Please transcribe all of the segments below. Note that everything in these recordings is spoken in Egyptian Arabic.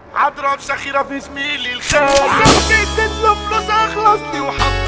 عضرب سخيرة في زميلي الخال صاحبي اديت له فلوس اخلصني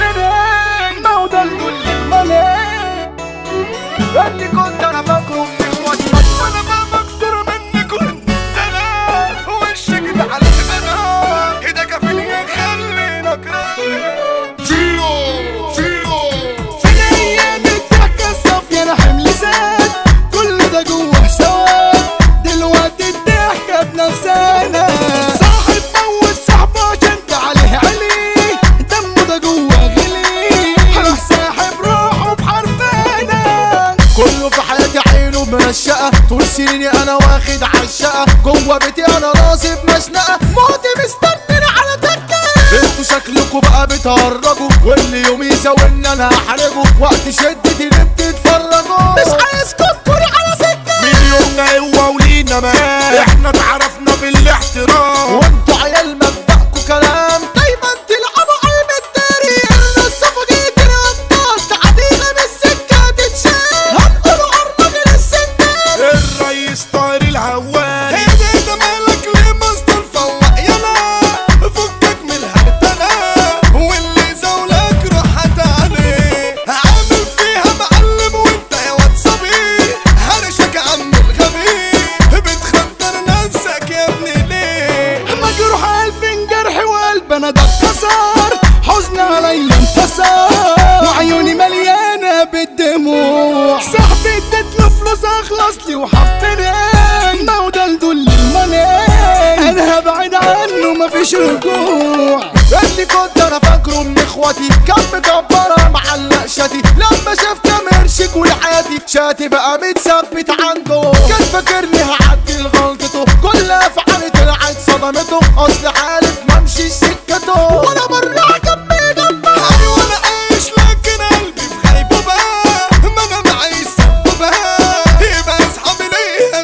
وحطني ما هو ده الكل الملك اللي كنت انا فاكره من اخواتي وانا ما مكسور منك وانت سلام وشك ده على البنات ايدك في اللي يخلينا كرام فيلو فيلو في الايام الضحكه الصافيه انا حمل زاد كل ده جوه سواد دلوقتي الضحكه بنفسنا صاحب موت صاحبه عشان ده عليه عليه دمه ده جوه غلي راح ساحب روحه بحرفنا كله في حياتي عينه منشقة طول سنيني انا واخد عالشقة جوه بيتي انا راسي بمشنقة موتي مستنيني على تكة انتوا شكلكوا بقى بتهرجوا واللي يوم يساويني انا هحرجه وقت شدتي اللي بتتفرجوا مش عايزكم تكوني على سكة مليوننا هو ولينا مال احنا اتعرفنا بالاحترام وانتوا عيال مبدأكوا كلام دايما تلعبوا على المداري النصفوا جيت الابطال تعدينا من السكة تتشال هنقولوا عرضنا للسندال الرئيس طاير الهواري ايه ده ده مالك ليه مصدر فوق يلا فكك من الهرتلة واللي زولك راحت عليه عامل فيها معلم وانت يا واد صبي هرشك يا عم الغبي بتخدر نفسك يا ابني ليه مجروح الف جرح وقلب انا ده اتكسر حزن عليا انتصر وعيوني مليانه بالدموع صاحبي اديت له فلوس اخلص لي وحطني ما هو ده الدل الملك انا هبعد عنه مفيش رجوع اللي كنت انا فاكره من اخواتي كان مكبره معلق شاتي لما شاف كام قرشك ولحياتي شاتي بقى متثبت عنده كان فاكرني هعدي لغلطته كل افعالي طلعت صدمته اصل عارف ممشي سكته ولا مره جنبي جنبه ايوه انا عايش لكن قلبي في غيبوبة ما انا معي سبوبة يبقى اصحابي ليه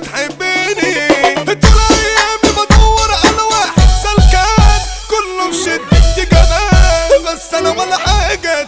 تحبني طول ايامي بدور على واحد سلكان كله في شدتي كمان بس انا ولا حاجة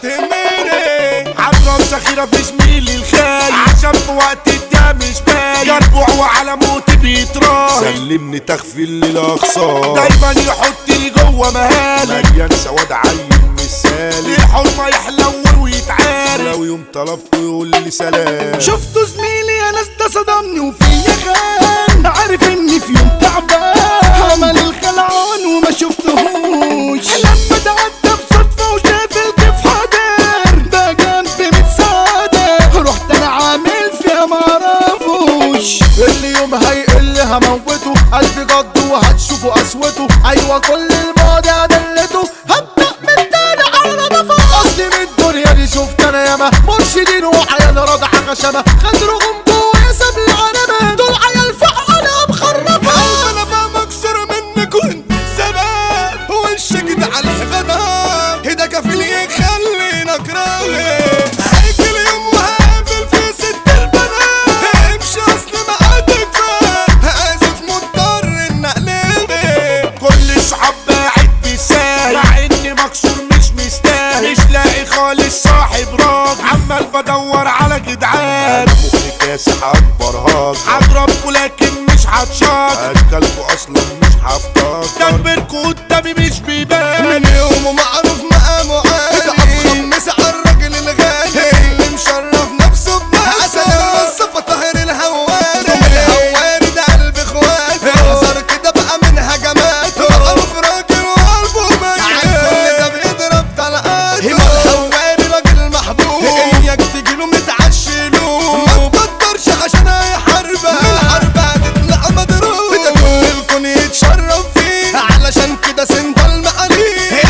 تهمني عضرب سخيرة في زميلي الخال عشان في وقت الدم مش باين يربع وعلى موتي بيتراهن سلمني تخفيل للاخصام دايما يحطني جوه مهالي مليان سواد عين مثالي الحرمة يحلو ويتعارك لو يوم طلبته يقول لي سلام شفتوا زميلي يا ناس ده صدمني وفيا خان عارف اني في يوم تعبان عمل الخلعان وما شفتهوش لما تعدى بصدفة وشاف الكيف حاضر ده جنبي متصادر رحت انا عامل فيها معرفوش اللي يوم هيقل هموته قلبي جد وهتشوفوا قسوته ايوه كل الماضي ادلته هبدأ من تاني على نظافة اصلي من الدنيا دي شفت انا ياما مرشدين وعيال رضع غشمة خدرهم جوا ساب العنبة دول عيال فعالة مخربة انا بقى مكسور منك وانت سبب وشك ده على الغدار ايدك كفيل يخلينا كراهي هيجي اليوم وهقابل في ست البنات امشي اصل معادك اسف مضطر ان اقلبك كل صحاب باعت بيساهل مع اني مكسور مش مستاهل مش لاقي خالص صاحب راجل عمال بدور على جدعان مخي كاسح اكبر هاج هضربكوا لكن مش هتشاط اكلكوا اصلا مش هفتكر تكبيركوا قدامي مش بيبان من يومه معروف مقامه عالي خمس على الراجل الغالي اللي مشرف نفسه بنفسه عسل المصطفى طاهر الهواري الهواري ده قلب اخواته احذر كده بقى من هجماته معروف راجل وقلبه ميت كل ده بيضرب طلقاته الهواري راجل محبوب اياك تجيله متعشله ما تقدرش عشان هيحاربك من الحرب هتطلع مضروب ده كل الكون يتشرف فيه علشان كده سنت المقاليد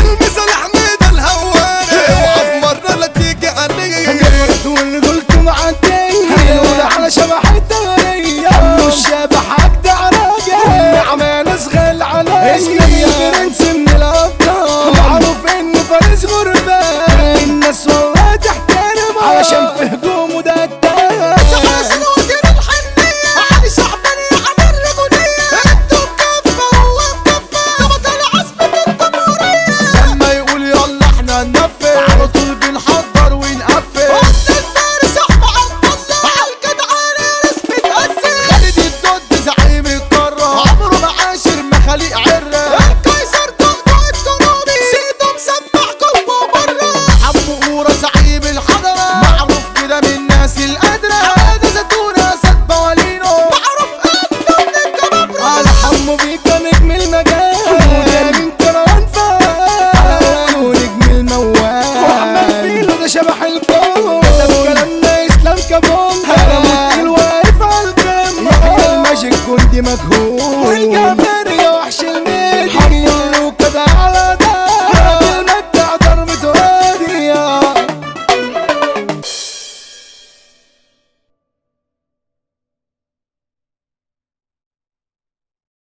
حمادة زيتونة سد بوالينو معروف قد من الجبابرة على حمو بيكا نجم المجال وجميل كروان فال ونجم الموال وعمال فيلو ده شبح الكون ده بكلامنا اسلام كابون انا ممثل واقف على الجنب يحيى الماجيك جندي مجهول